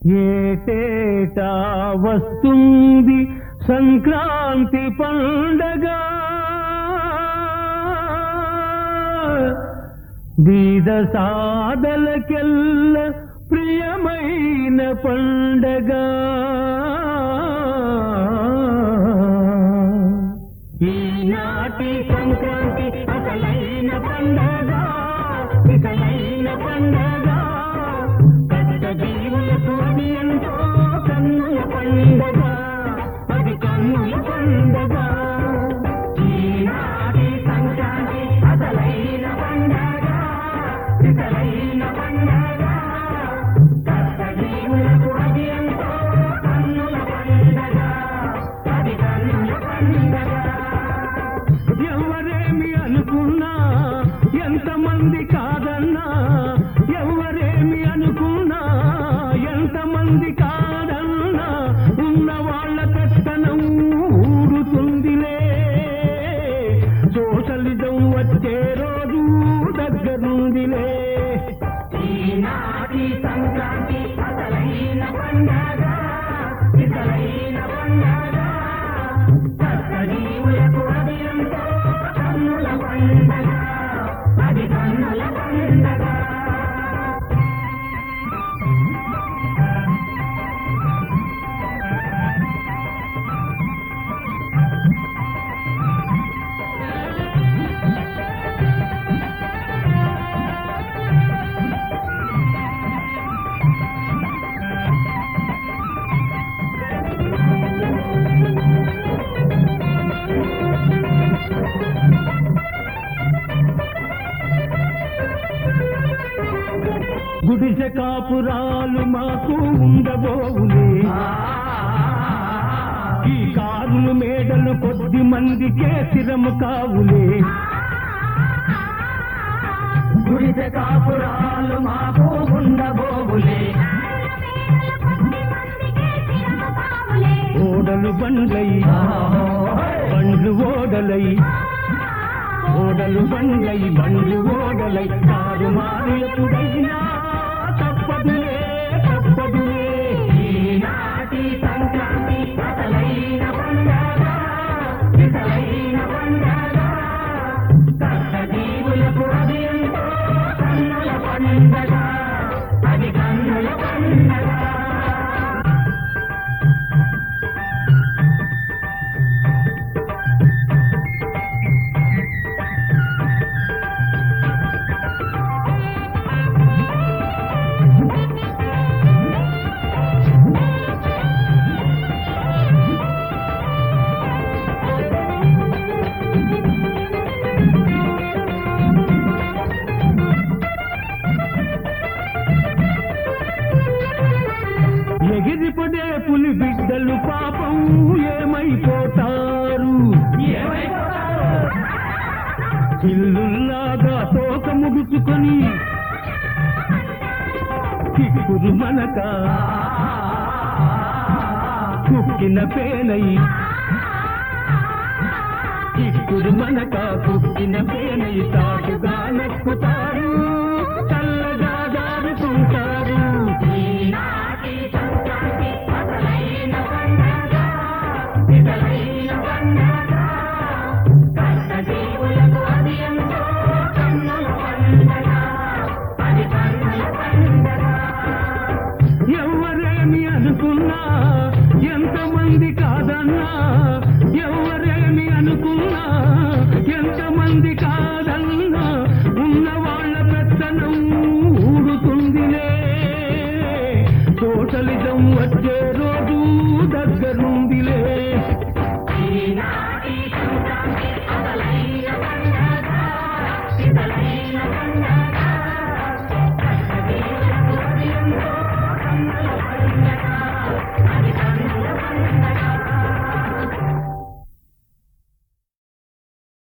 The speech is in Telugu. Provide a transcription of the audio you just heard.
ఏటేటా వస్తుంది సంక్రాంతి పండగ బీద సాదలకెల్ల ప్రియమైన పండగ ఈనాటి సంక్రాంతి అసలైన పండగ ఇసలైన పండగ కష్ట జీవులకు అది ఎంతో కన్నుల పండగ అది కన్నుల పండగ ఈనాటి సంక్రాంతి అసలైన పండగ ఇసలైన పండగ కష్ట జీవులకు అది ఎంతో కన్నుల పండగ అది కన్నుల పండగ ఎవరేమి అనుకున్నా ఎంతమంది కాదన్నా ఎవరేమి అనుకున్నా ఎంతమంది కాదన్నా ఉన్న వాళ్ళ పెత్తనం ఊరుతుందిలే సోషలిజం వచ్చే రోజు దగ్గరుందిలే ఈనాటి సంక్రాంతి అసలైన పండగ ఇసలైన పండగ జీవులకు అది ఎంతో కన్నుల పండగ అది కన్నుల పండగ గుడిసె కాపురాలు మాకు ఉండబోవులే ఈ కారులు మేడలు కొద్ది మందికే స్థిరము కావులే గుడిసె కాపురాలు మాకు ఉండబోవులే ఓడలు బండ్లై బండ్లు ఓడలై ఓడలు బండ్లై బండ్లు ఓడలై కారు మారు ఎప్పుడైనా తప్పదులే తప్పదులే ఈనాటి సంక్రాంతి అసలైన పండగ ఇసలైన పండగ కష్ట జీవులకు అది ఎంతో కన్నుల పండగ అది కన్నుల పండగ ఎగిరిపడే పులి బిడ్డలు పాపం ఏమైపోతారు చిల్లుల్లాగా తోక ముడుచుకొని కిక్కురు మనక కుక్కిన పేనై కిక్కురు మనక కుక్కిన పేనై తాటుగా నొక్కుతారు